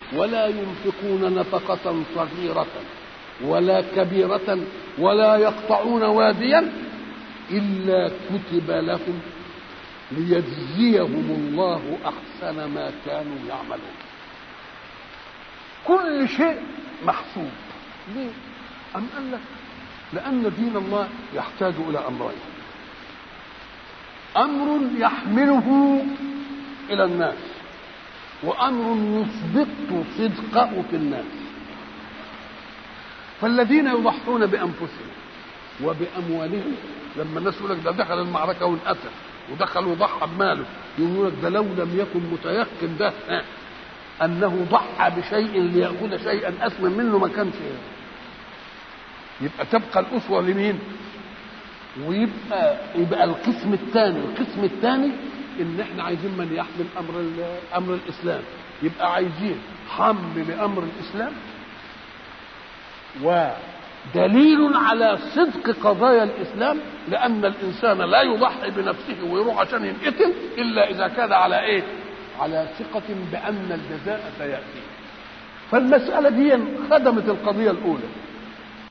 ولا ينفقون نفقة صغيرة ولا كبيرة ولا يقطعون واديا إلا كتب لهم ليجزيهم الله أحسن ما كانوا يعملون كل شيء محسوب ليه؟ أم قال لك لأن دين الله يحتاج إلى أمرين أمر يحمله إلى الناس وأمر يثبت صدقه في الناس فالذين يضحون بأنفسهم وبأموالهم لما الناس يقول لك ده دخل المعركة وانقتل ودخل وضحى بماله يقول لك ده لو لم يكن متيقن ده أنه ضحى بشيء ليأخذ شيئا أثمن منه ما كانش يبقى تبقى الأسوة لمين؟ ويبقى يبقى القسم الثاني القسم الثاني ان احنا عايزين من يحمل امر امر الاسلام يبقى عايزين حمل لامر الاسلام ودليل على صدق قضايا الاسلام لان الانسان لا يضحي بنفسه ويروح عشان ينقتل الا اذا كان على ايه؟ على ثقة بأن الجزاء سيأتي فالمسألة دي خدمت القضية الأولى